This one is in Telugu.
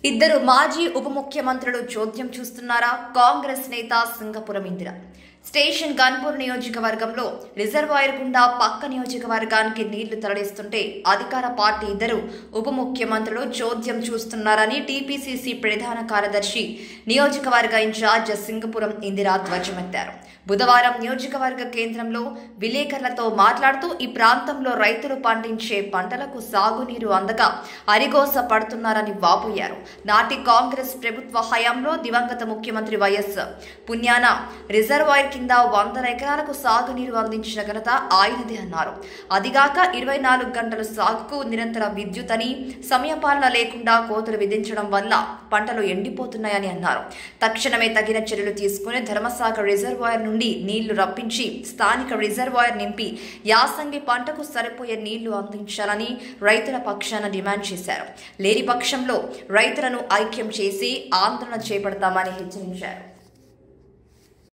ఇద్దరు మాజీ ఉప ముఖ్యమంత్రులు చోద్యం చూస్తున్నారా కాంగ్రెస్ నేత సింగపురం ఇందిర స్టేషన్ గన్పూర్ నియోజకవర్గంలో రిజర్వాయర్ గుండా పక్క నియోజకవర్గానికి నీళ్లు తరలిస్తుంటే అధికార పార్టీ ఇద్దరు ఉప ముఖ్యమంత్రులు చోద్యం చూస్తున్నారని టీపీసీసీ ప్రధాన కార్యదర్శి నియోజకవర్గ ఇన్ఛార్జ్ సింగపురం ఇందిరా ధ్వజమెత్తారు బుధవారం నియోజకవర్గ కేంద్రంలో విలేకరులతో మాట్లాడుతూ ఈ ప్రాంతంలో రైతులు పండించే పంటలకు సాగునీరు అందక అరిగోస పడుతున్నారని వాపోయారు నాటి కాంగ్రెస్ ప్రభుత్వ హయాంలో దివంగత ముఖ్యమంత్రి వైఎస్ పుణ్యాన రిజర్వాయర్ కింద వందల ఎకరాలకు సాగునీరు అందించిన ఘనత ఆయనదే అన్నారు అదిగాక ఇరవై నాలుగు గంటల సాగుకు నిరంతర విద్యుత్ అని సమయపాలన లేకుండా కోతలు విధించడం వల్ల పంటలు ఎండిపోతున్నాయని అన్నారు తక్షణమే తగిన చర్యలు తీసుకుని ధర్మసాగర్ రిజర్వాయర్ నుండి నీళ్లు రప్పించి స్థానిక రిజర్వాయర్ నింపి యాసంగి పంటకు సరిపోయే నీళ్లు అందించాలని రైతుల పక్షాన డిమాండ్ చేశారు లేని పక్షంలో రైతులను ఐక్యం చేసి ఆందోళన చేపడతామని హెచ్చరించారు